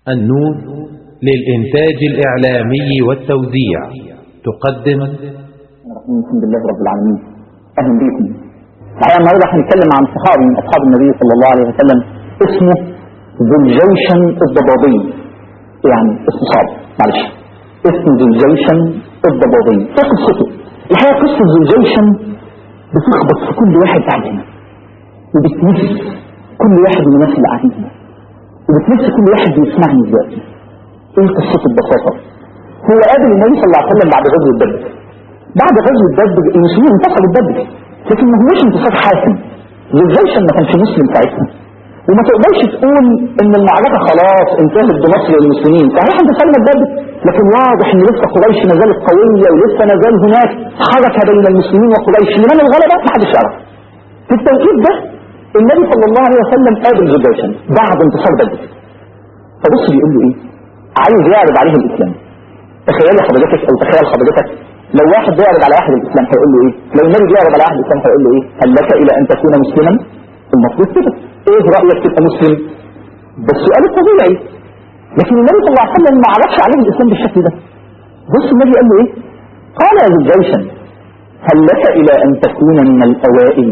النون للإنتاج الإعلامي والتوزيع تقدم الحمد لله رب العالمين أهلا بكم الحقيقة النهارده هنتكلم عن صحابي من أصحاب النبي صلى الله عليه وسلم اسمه ذو الجوشن الضبابي يعني اسمه صعب معلش اسمه ذو الجوشن الضبابي ايه قصته؟ الحقيقة قصة ذو الجوشن بتخبط في كل واحد قاعد هنا وبتمس كل واحد من الناس اللي قاعدين هنا وبتمس كل واحد بيسمعني دلوقتي ايه قصته ببساطة هو قابل النبي صلى الله عليه وسلم بعد غزوة بدر بعد غزوة بدر المسلمين انتصروا بدر لكن ما هوش انتصار حاسم للجيشن ما كانش مسلم ساعتها وما تقدرش تقول ان المعركة خلاص انتهت بنصر المسلمين صحيح انتصرنا بدر لكن واضح ان لسه قريش ما زالت قوية ولسه ما زال هناك حركة بين المسلمين وقريش لمن الغلبة ما حدش يعرف في التوقيت ده النبي صلى الله عليه وسلم قابل ذو الجيشن بعد انتصار بدر فبص بيقول له ايه عايز يعرض عليه الاسلام تخيل حضرتك او تخيل حضرتك لو واحد بيعرض على واحد الاسلام هيقول له ايه لو النبي بيعرض على واحد الاسلام هيقول له ايه هل لك الى ان تكون مسلما المفروض كده ايه رايك تبقى مسلم ده السؤال الطبيعي لكن النبي صلى الله عليه وسلم ما عرضش عليه الاسلام بالشكل ده بص النبي قال له ايه قال يا ذو الجيشن هل لك الى ان تكون من الاوائل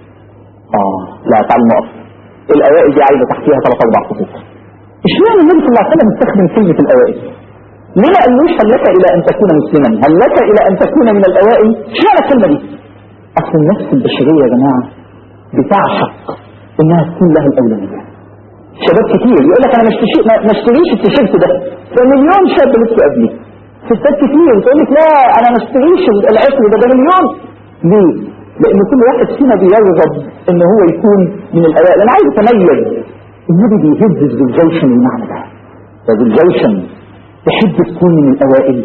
اه لا تعال نقف الاوائل دي عايزه تحتيها ثلاث اربع خطوط اشمعنى النبي صلى الله عليه وسلم استخدم كلمه الاوائل ليه ما قالوش هل لك الى ان تكون مسلما هل لك الى ان تكون من الاوائل اشمعنى الكلمه دي اصل النفس البشريه يا جماعه بتعشق انها تكون لها الاولويه شباب كتير يقول لك انا ما اشتريش التيشيرت ده ده مليون شاب لسه قبلي ستات كتير تقول لك لا انا ما اشتريش العطر ده ده مليون ليه؟ لان كل واحد فينا بيرغب ان هو يكون من الاوائل انا عايز اتميز النبي بيهز ذو الجوشن المعنى ده ذو الجوشن تحب تكون من الاوائل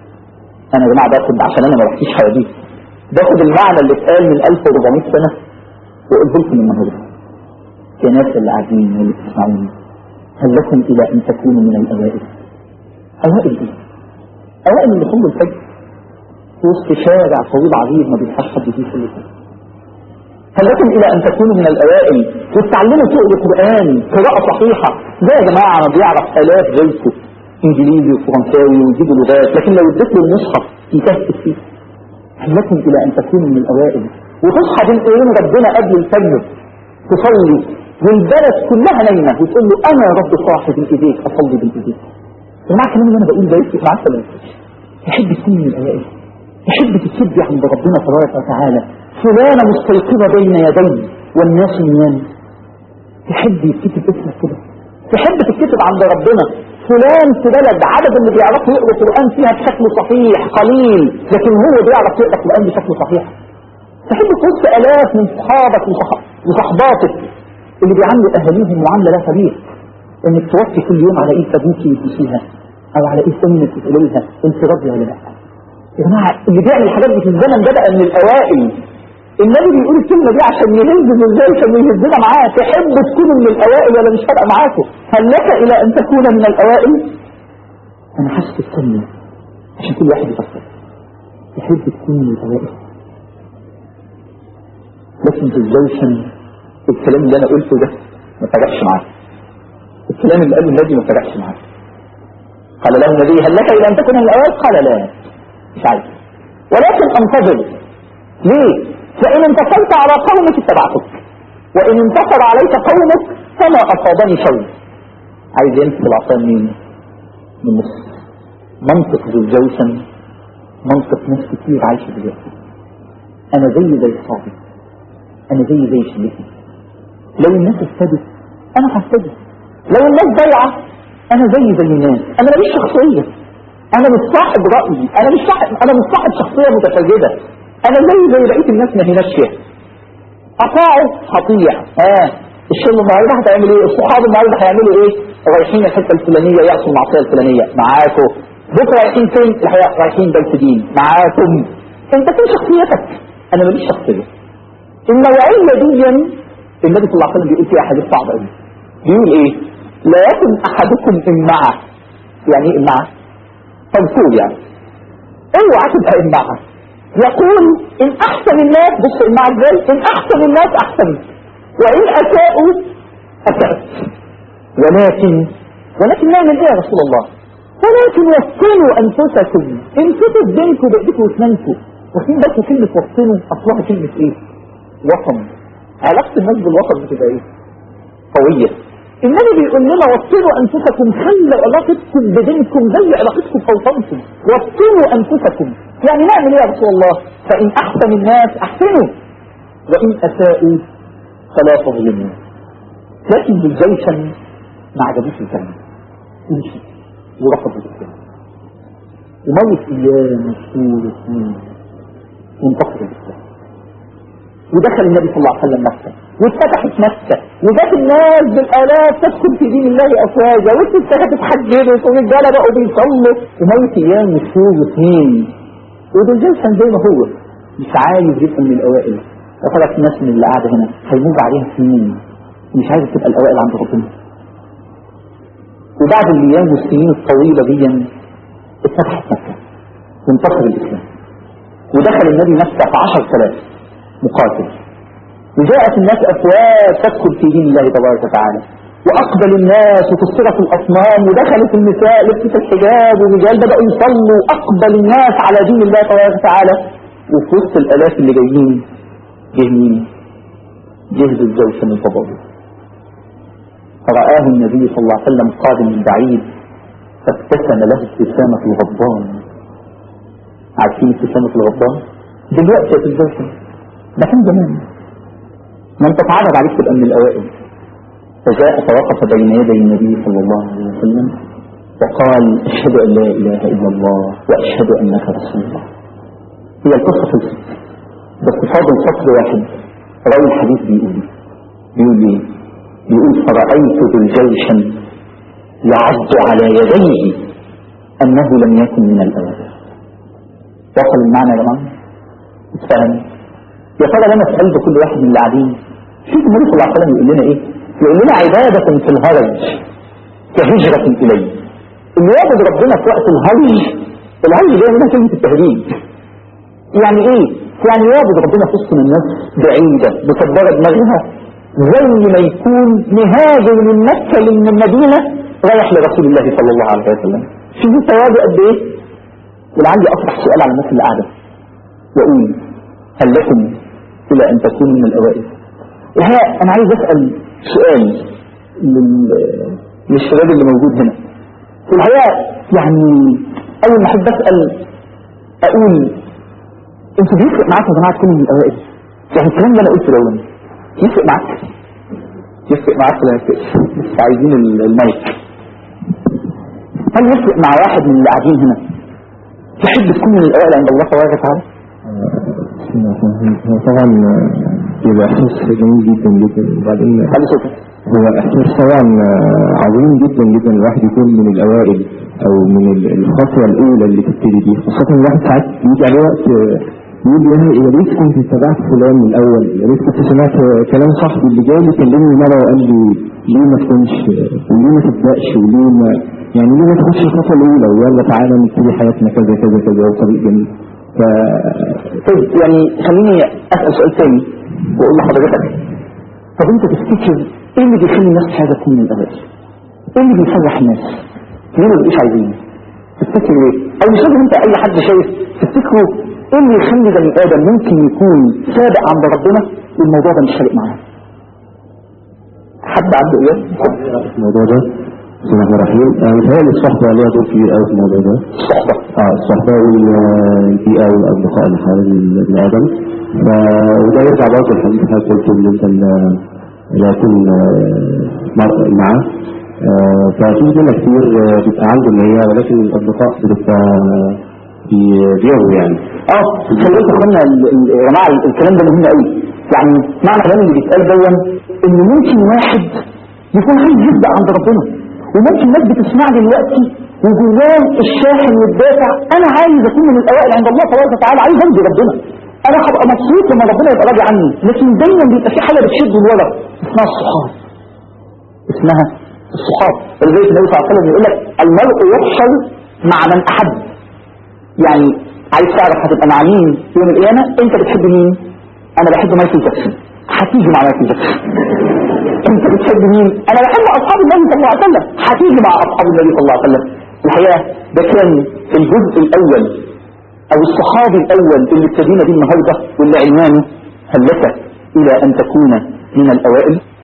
انا يا جماعه باخد عشان انا ما رحتش حواديت باخد المعنى اللي اتقال من 1400 سنه واقوله لكم النهارده يا ناس اللي قاعدين واللي بتسمعوني هل لكم الى ان تكونوا من الاوائل اوائل ايه اوائل اللي صلوا الفجر في وسط شارع طويل عريض ما بيصحاش حد فيه كل كده هل لكم الى ان تكونوا من الاوائل وتتعلموا تقروا القران قراءه صحيحه ده يا جماعه ما بيعرف الاف غيركم انجليزي وفرنساوي ويجيبوا لغات لكن لو اديت له المصحف يكفي فيه هل لكم الى ان تكونوا من الاوائل وتصحى بين ايدين ربنا قبل الفجر تصلي والبلد كلها نايمه وتقول له انا رب صاحب الايديك اصلي بالايديك يا جماعه الكلام اللي انا بقوله ده يفرق معاك ولا تحب تكون من الاوائل تحب تتسبي عند ربنا تبارك وتعالى فلانه مستيقظه بين يدي والناس نيام تحب يتكتب اسمك كده تحب تتكتب عند ربنا فلان في بلد عدد اللي بيعرفوا يقروا القرآن فيها بشكل صحيح قليل لكن هو بيعرف يقرأ القرآن بشكل صحيح تحب تبص آلاف من صحابك وصحباتك اللي بيعاملوا أهاليهم معاملة لا تليق إنك توفي كل يوم على إيد أبوكي يدوسيها أو على إيد أمك تقولي لها أنت راضية ولا لا يا جماعة اللي بيعمل الحاجات دي في الزمن ده بقى من الأوائل النبي بيقول الكلمة دي عشان يهز ازاي عشان يهزنا معاه تحب تكون من الأوائل ولا مش فارقة معاكم هل لك إلى أن تكون من الأوائل أنا حاسس الثانية عشان كل واحد يفكر تحب تكون من الأوائل لكن في الجوشن الكلام اللي أنا قلته ده ما فرقش معاه الكلام اللي قاله النبي ما فرقش معاه قال له النبي هل لك إلى أن تكون من الأوائل قال لا مش عايز ولكن انتظر ليه فإن انتصرت على قومك اتبعتك وإن انتصر عليك قومك فما أصابني شيء عايز يمسك العصا مين من مصر منطق ذو الجوشن منطق ناس كتير عايشة دلوقتي أنا زي زي صحابي أنا زي زي شلتي لو الناس اهتدت أنا ههتدي لو الناس ضيعة أنا زي زي الناس أنا ماليش شخصية أنا مش صاحب رأيي أنا مش صاحب أنا مش صاحب شخصية متفجدة انا زي زي بقيه الناس ما هناش فيها اطاعوا هطيع اه الشغل النهارده هتعمل ايه الصحاب النهارده هيعملوا ايه رايحين الحته الفلانيه يعصوا المعصيه الفلانيه معاكم بكره رايحين فين الحقيقه رايحين بلد دين معاكم انت فين شخصيتك انا ماليش شخصيه النوعيه دي النبي صلى الله عليه وسلم بيقول فيها حديث صعب قوي بيقول ايه لا يكن احدكم امعه يعني ايه امعه تنصول يعني اوعى تبقى امعه يقول إن أحسن الناس بص مع ازاي إن أحسن الناس أحسن وإن أساءوا أسأت ولكن ولكن نعمل ايه يا رسول الله ولكن وكلوا انفسكم انفتوا بينكم بايديكم واسنانكم واخدين بالكم كلمه وكلوا اصلها كلمه ايه وطن علاقه الناس بالوطن بتبقى ايه قويه النبي بيقول لنا وطنوا انفسكم خلوا علاقتكم بدينكم زي علاقتكم باوطانكم وطنوا انفسكم يعني نعمل ايه يا رسول الله فان احسن الناس احسنوا وان اساءوا فلا تظلموا لكن بالجيشن ما عجبوش الكلام مشي ورفض الاسلام وموت ايام وشهور وسنين وانتصر الاسلام ودخل النبي صلى الله عليه وسلم مكه واتفتحت مكه وجات الناس بالالاف تدخل في دين الله افواجا والستات اتحجبت والرجاله بقوا بيصلوا وموت ايام وشهور وسنين ودول كان زي ما هو مش عايز يبقى من الاوائل وطلعت ناس من اللي قاعده هنا هيموت عليها سنين مش عايز تبقى الاوائل عند ربنا وبعد الايام والسنين الطويله دي اتفتحت مكه وانتصر الاسلام ودخل النبي مكه في 10000 مقاتل وجاءت الناس افواج تدخل في دين الله تبارك وتعالى واقبل الناس وكسرت الاصنام ودخلت النساء لبست الحجاب والرجال بداوا يصلوا اقبل الناس على دين الله تبارك وتعالى وفي وسط الالاف اللي جايين جه مين؟ جهز الجيش من فضله فرآه النبي صلى الله عليه وسلم قادم من بعيد فابتسم له ابتسامة الغضبان عارفين ابتسامة الغضبان؟ دلوقتي يا الجيش ده كان زمان ما انت تعرض عليك تبقى من الاوائل فجاء فوقف بين يدي النبي صلى الله عليه وسلم وقال اشهد ان لا اله الا الله واشهد انك رسول الله هي القصه خلصت بس فاضل سطر واحد راوي الحديث بيقول بيقول ايه؟ بيقول فرأيت ذو الجيش يعض على يديه انه لم يكن من الاوائل وصل المعنى يا جماعه؟ اتفهم يا ترى لما اسال كل واحد من اللي قاعدين شوف النبي صلى الله عليه وسلم يقول لنا ايه؟ يقول لنا عبادة في الهرج كهجرة إليه اللي يعبد ربنا في وقت الهرج الهرج جاي منها كلمة التهريج يعني ايه؟ يعني يعبد ربنا في وسط الناس بعيدة مكبرة دماغها زي ما يكون مهاجر من مكة من المدينة رايح لرسول الله صلى الله عليه وسلم شوفوا ثوابه قد ايه؟ ولعلي اطرح سؤال على الناس اللي قاعدة واقول هل لكم الى ان تكونوا من الاوائل؟ الحقيقة انا عايز اسأل سؤال لل- للشباب اللي موجود هنا في الحقيقة يعني اول ما احب اسأل اقول انتوا بيفرق معاكم يا جماعة تكونوا من الاوائل يعني الكلام اللي انا قلته ده يفرق معاك يفرق معاك ولا يفرقش بس عايزين ال- المايك هل يفرق مع واحد من اللي قاعدين هنا تحب تكون من الاوائل عند الله تبارك وتعالى هو طبعا يبقى احساس جميل جدا جدا وبعدين خلي صوتك هو احساس طبعا عظيم جدا جدا الواحد يكون من الاوائل او من ال- الخطوه الاولى اللي تبتدي بيه خاصه الواحد ساعات يجي عليه وقت يقول يا يا ريت كنت اتبعت فلان من الاول يا ريت كنت سمعت كلام صاحبي اللي جاي يكلمني مره وقال لي ليه ما تكونش وليه ما تبداش وليه ما يعني ليه ما تخش الخطوه الاولى ويلا تعالى نبتدي حياتنا كذا كذا كذا وطريق جميل ف طيب يعني خليني اسال سؤال تاني واقول لحضرتك طب انت تفتكر ايه اللي بيخلي الناس عايزه تكون من الاوائل؟ ايه اللي بيفرح الناس؟ ليه ما بيبقوش عايزين؟ تفتكر ايه؟ او مش لازم انت اي حد شايف تفتكروا ايه اللي يخلي بني ادم ممكن يكون سابق عند ربنا والموضوع ده مش فارق معاه؟ حد عنده ايه؟ الموضوع ده بسم الله الرحمن الرحيم آه، متهيألي الصحبة ليها دور كبير قوي في الموضوع ده الصحبه اه الصحبة والبيئة والأصدقاء اللي حوالين ابن آدم ف- وده يرجع برضه الحديث اللي حضرتك قلته اللي أنت لا- لا يكون آه، مرء معاه آه، ففي منها كتير آه، بيبقى عنده اللي هي ولكن الأصدقاء بتبقى بي- بيغوا يعني اه خليكم اخوانا ال- ال- يا جماعه ال- الكلام ده مهم قوي يعني معنى الكلام اللي بيتقال دون ان ممكن واحد يكون عايز يبدا عند ربنا وممكن ناس بتسمعني دلوقتي وجواه الشاحن والدافع انا عايز اكون من الاوائل عند الله تبارك وتعالى عايز ارضي ربنا انا هبقى مبسوط لما ربنا يبقى راضي عني لكن دايما بيبقى في حاجه بتشد الولد اسمها الصحاب اسمها الصحاب ولذلك النبي صلى الله عليه وسلم يقول لك المرء يحشر مع من احب يعني عايز تعرف هتبقى مع مين يوم القيامة انت بتحب مين انا بحب مايكل جاكسون هتيجي مع مايكل جاكسون انت بتحب مين؟ انا بحب اصحاب النبي صلى الله عليه وسلم هتيجي مع اصحاب النبي صلى الله عليه وسلم الحقيقه ده كان الجزء الاول او الصحابي الاول اللي ابتدينا بيه النهارده واللي عنوانه هل لك الى ان تكون من الاوائل